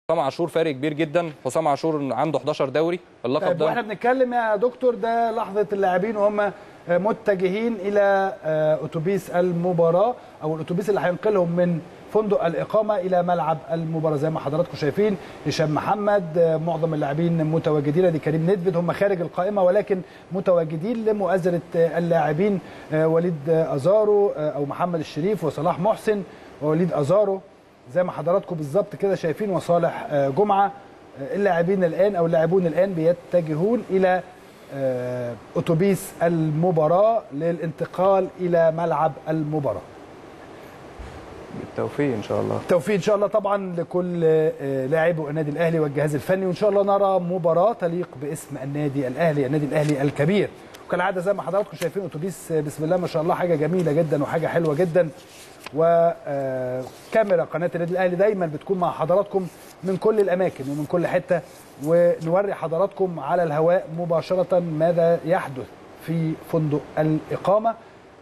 حسام عاشور فارق كبير جدا حسام عاشور عنده 11 دوري اللقب طيب ده واحنا بنتكلم يا دكتور ده لحظه اللاعبين وهم متجهين الى اتوبيس المباراه او الاتوبيس اللي هينقلهم من فندق الاقامه الى ملعب المباراه زي ما حضراتكم شايفين هشام محمد معظم اللاعبين متواجدين دي كريم ندفد هم خارج القائمه ولكن متواجدين لمؤازره اللاعبين وليد ازارو او محمد الشريف وصلاح محسن ووليد ازارو زي ما حضراتكم بالظبط كده شايفين وصالح جمعه اللاعبين الان او اللاعبون الان بيتجهون الى اتوبيس المباراه للانتقال الى ملعب المباراه بالتوفيق ان شاء الله التوفيق ان شاء الله طبعا لكل لاعبي النادي الاهلي والجهاز الفني وان شاء الله نرى مباراه تليق باسم النادي الاهلي النادي الاهلي الكبير وكالعاده زي ما حضراتكم شايفين اتوبيس بسم الله ما شاء الله حاجه جميله جدا وحاجه حلوه جدا وكاميرا قناه النادي الاهلي دايما بتكون مع حضراتكم من كل الاماكن ومن كل حته ونوري حضراتكم على الهواء مباشره ماذا يحدث في فندق الاقامه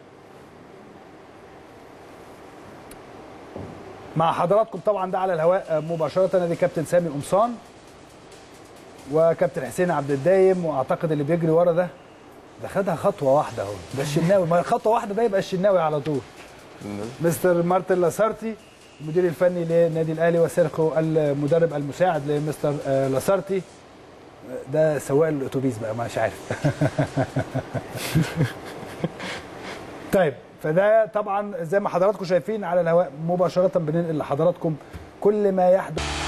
مع حضراتكم طبعا ده على الهواء مباشره ادي كابتن سامي قمصان وكابتن حسين عبد الدايم واعتقد اللي بيجري ورا ده ده خدها خطوه واحده اهو ده الشناوي ما خطوه واحده ده يبقى الشناوي على طول مستر مارتن لاسارتي المدير الفني للنادي الاهلي وسيرخو المدرب المساعد لمستر لاسارتي ده سواق الاتوبيس بقى مش عارف طيب فده طبعا زي ما حضراتكم شايفين على الهواء مباشره بننقل لحضراتكم كل ما يحدث